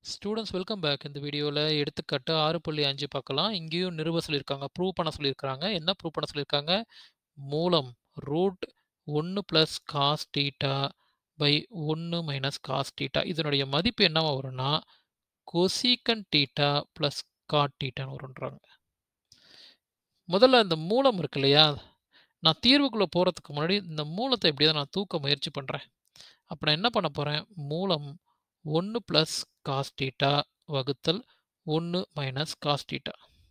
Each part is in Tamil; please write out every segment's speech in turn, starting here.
ஸ்டூடண்ட்ஸ் வெல்கம் பேக் இந்த வீடியோவில் எடுத்துக்காட்டு ஆறு புள்ளி அஞ்சு பார்க்கலாம் இங்கேயும் நிறுவ சொல்லியிருக்காங்க ப்ரூவ் பண்ண சொல்லியிருக்காங்க என்ன ப்ரூவ் பண்ண சொல்லியிருக்காங்க மூலம் ரூட் ஒன்று ப்ளஸ் காஸ் டீட்டா பை ஒன்று மைனஸ் காஸ் டீட்டா இதனுடைய மதிப்பு என்னவா வரும்னா கொசிகன் டீட்டா ப்ளஸ் காட் டீட்டான்னு வருன்றாங்க முதல்ல இந்த மூலம் இருக்கு இல்லையா நான் தீர்வுக்குள்ளே போகிறதுக்கு முன்னாடி இந்த மூலத்தை எப்படியாவது நான் தூக்க முயற்சி பண்ணுறேன் அப்போ நான் என்ன பண்ண போகிறேன் மூலம் ஒன்று ப்ளஸ் காஸ் டீட்டா வகுத்தல் ஒன்று மைனஸ் காஸ் டீட்டா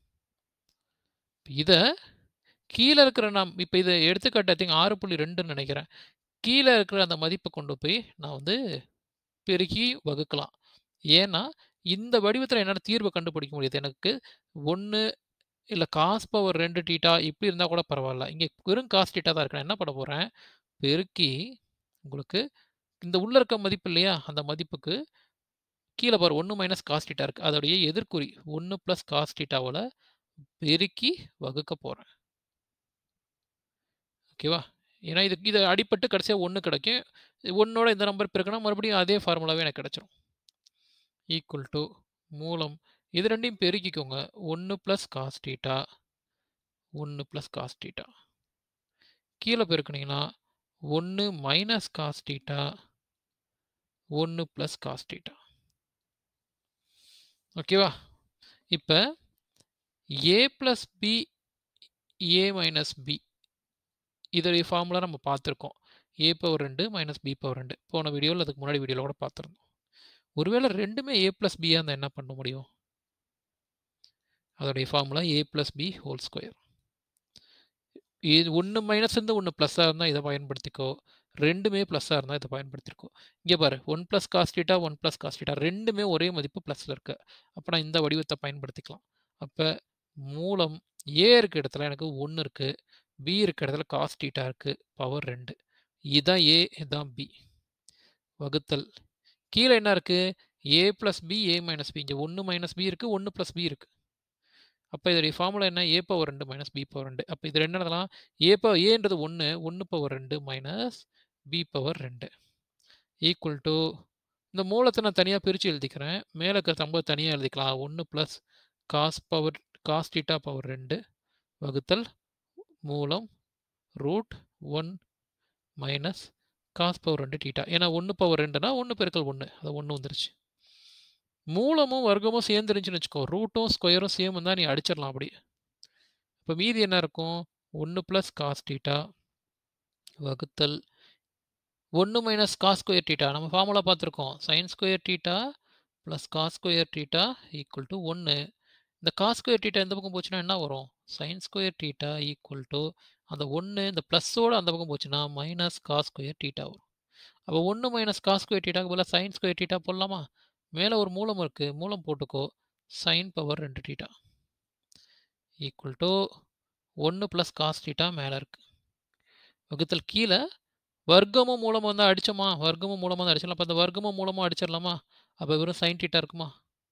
இதை கீழே இருக்கிற நான் இப்போ இதை எடுத்துக்காட்டு திங்க ஆறு புள்ளி ரெண்டுன்னு நினைக்கிறேன் கீழே இருக்கிற அந்த மதிப்பை கொண்டு போய் நான் வந்து பெருக்கி வகுக்கலாம் ஏன்னா இந்த வடிவத்தில் என்னால் தீர்வை கண்டுபிடிக்க முடியுது எனக்கு ஒன்று இல்லை காஸ் பவர் ரெண்டு டீட்டா இப்படி இருந்தால் கூட பரவாயில்ல இங்கே வெறும் காஸ் டீட்டா தான் இருக்கு நான் என்ன பண்ண போகிறேன் பெருக்கி உங்களுக்கு இந்த உள்ள இருக்க மதிப்பு இல்லையா அந்த மதிப்புக்கு கீழே பாரு ஒன்று மைனஸ் காஸ் டீட்டா இருக்குது அதோடைய எதிர்குறி ஒன்று ப்ளஸ் காஸ் டீட்டாவில் பெருக்கி வகுக்க போகிறேன் ஓகேவா ஏன்னா இது இதை அடிப்பட்டு கடைசியாக ஒன்று கிடைக்கும் ஒன்னோட இந்த நம்பர் பிறகுனா மறுபடியும் அதே ஃபார்முலாவே எனக்கு கிடைச்சிரும் ஈக்குவல் டு மூலம் இது ரெண்டையும் பெருக்கிக்கோங்க ஒன்று ப்ளஸ் காஸ் டீட்டா ஒன்று ப்ளஸ் காஸ் டீட்டா கீழே பெருக்குனீங்கன்னா ஒன்று மைனஸ் காஸ் டீட்டா ஒன்று ப்ளஸ் காஸ் டீட்டா ஓகேவா இப்போ A plus B A minus B இதோடைய ஃபார்முலா நம்ம பார்த்துருக்கோம் ஏ பவர் ரெண்டு மைனஸ் பி பவர் ரெண்டு போன வீடியோவில் அதுக்கு முன்னாடி வீடியோவில் கூட பார்த்துருந்தோம் ஒருவேளை ரெண்டுமே ஏ ப்ளஸ் பியாக இருந்தால் என்ன பண்ண முடியும் அதோடைய formula A plus B whole square இது ஒன்று மைனஸ் இருந்து ஒன்று ப்ளஸ்ஸாக இருந்தால் இதை பயன்படுத்திக்கோ ரெண்டுமே ப்ளஸ்ஸாக இருந்தால் இதை பயன்படுத்திருக்கோ இங்கே பாரு one plus cos theta one plus cos theta ரெண்டுமே ஒரே மதிப்பு ப்ளஸில் இருக்கு அப்போ நான் இந்த வடிவத்தை பயன்படுத்திக்கலாம் அப்போ மூலம் ஏ இருக்க இடத்துல எனக்கு ஒன்று இருக்குது பி இருக்க இடத்துல காஸ்டீட்டா இருக்குது பவர் ரெண்டு இதுதான் ஏ இதுதான் பி வகுத்தல் கீழே என்ன இருக்குது A plus B A minus B இங்கே ஒன்று மைனஸ் பி இருக்குது ஒன்று ப்ளஸ் பி இருக்குது அப்போ இதோடைய ஃபார்முலா என்ன ஏ பவர் ரெண்டு மைனஸ் பி பவர் ரெண்டு அப்போ இது என்ன எழுதலாம் ஏ பவர் ஏன்றது ஒன்று ஒன்று பவர் ரெண்டு மைனஸ் பி பவர் ரெண்டு ஈக்குவல் டு இந்த மூலத்தை நான் தனியாக பிரித்து எழுதிக்கிறேன் மேலே இருக்கிற சம்பவம் தனியாக எழுதிக்கலாம் ஒன்று plus cos power cos theta power ரெண்டு வகுத்தல் மூலம் root one minus cos power ரெண்டு டீட்டா ஏன்னா ஒன்று பவர் ரெண்டுனா ஒன்று பெருக்கல் ஒன்று அது ஒன்று வந்துருச்சு மூலமும் வர்க்கமும் சேர்ந்துருந்துச்சுன்னு வச்சுக்கோ ரூட்டும் ஸ்கொயரும் சேம் தான் நீ அடிச்சிடலாம் அப்படி இப்போ மீதி என்ன இருக்கும் ஒன்று ப்ளஸ் காஸ் டீட்டா வகுத்தல் ஒன்று மைனஸ் காஸ் ஸ்கொயர் டீட்டா நம்ம ஃபார்முலா பார்த்துருக்கோம் sine square theta plus cos square theta equal to ஒன்று இந்த காஸ் ஸ்கொயர் டீட்டா எந்த பக்கம் போச்சுன்னா என்ன வரும் sine square theta equal to அந்த ஒன்று இந்த ப்ளஸ்ஸோடு அந்த பக்கம் போச்சுன்னா மைனஸ் காஸ் ஸ்கொயர் டீட்டா வரும் அப்போ ஒன்று மைனஸ் காஸ் ஸ்கொயர் டீட்டாக்கு பதிலாக சைன் ஸ்கொயர் டீட்டா போடலாமா மேலே ஒரு மூலம் இருக்குது மூலம் போட்டுக்கோ சைன் பவர் ரெண்டு டீட்டா ஈக்குவல் டு ஒன்று ப்ளஸ் காஸ் டீட்டா மேலே இருக்குது வகுத்தல் கீழே வர்க்கமும் மூலமாக வந்து அடித்தோமா வர்க்கமும் மூலமாக வந்து அடிச்சிடலாம் அப்போ அந்த வர்க்கமும் மூலமாக அடிச்சிடலாமா அப்போ வெறும் சைன் டீட்டா இருக்குமா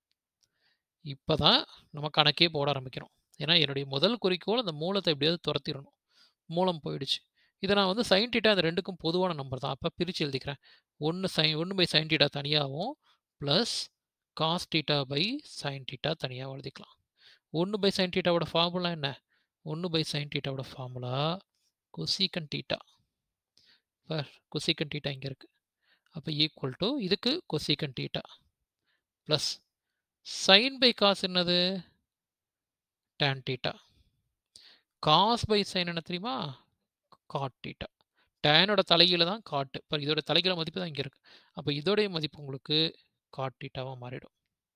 இப்போ தான் நம்ம கணக்கே போட ஆரம்பிக்கிறோம் ஏன்னா என்னுடைய முதல் குறிக்கோள் அந்த மூலத்தை எப்படியாவது துரத்திடணும் மூலம் போயிடுச்சு இதை நான் வந்து சைன் டீட்டா அந்த ரெண்டுக்கும் பொதுவான நம்பர் தான் அப்போ பிரித்து எழுதிக்கிறேன் ஒன்று சைன் ஒன்று பை சைன் டீட்டா தனியாகவும் plus cos theta by sine theta தனியாக எழுதிக்கலாம் ஒன்று பை சைன் டீட்டாவோட ஃபார்முலா என்ன ஒன்று பை சைன் டீட்டாவோட formula cosec theta per cosec theta இங்கே இருக்குது அப்போ ஈக்குவல் டு இதுக்கு cosec theta plus sine by cos என்னது tan theta cos by sine என்ன தெரியுமா காட் டீட்டா டேனோட தலைகீழ தான் காட்டு இப்போ இதோட தலைகீழ மதிப்பு தான் இங்கே இருக்குது அப்போ இதோடைய மதிப்பு உங்களுக்கு காட் டீட்டாவாக மாறிடும்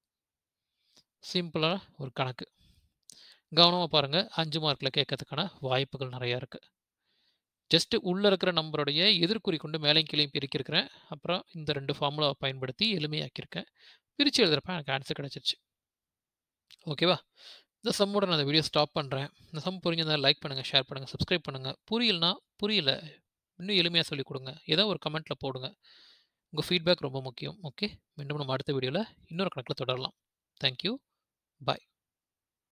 சிம்பிளான ஒரு கணக்கு கவனமாக பாருங்கள் அஞ்சு மார்க்கில் கேட்கறதுக்கான வாய்ப்புகள் நிறையா இருக்குது ஜஸ்ட்டு உள்ளே இருக்கிற நம்பருடைய எதிர்குறி கொண்டு மேலையும் கீழையும் பிரிக்கிருக்கிறேன் அப்புறம் இந்த ரெண்டு ஃபார்முலாவை பயன்படுத்தி எளிமையாக்கியிருக்கேன் பிரித்து எழுதுறப்ப எனக்கு ஆன்சர் கிடச்சிருச்சு ஓகேவா இந்த சம்மோட நான் இந்த வீடியோ ஸ்டாப் பண்ணுறேன் இந்த சம் புரிஞ்சிருந்தால் லைக் பண்ணுங்கள் ஷேர் பண்ணுங்கள் சப்ஸ்கிரைப் பண்ணுங்கள் புரியலனா புரியல இன்னும் எளிமையாக சொல்லிக் கொடுங்க ஏதோ ஒரு கமெண்ட்டில் போடுங்க உங்கள் ஃபீட்பேக் ரொம்ப முக்கியம் ஓகே மீண்டும் நம்ம அடுத்த வீடியோவில் இன்னொரு கணக்கில் தொடரலாம் தேங்க்யூ பாய்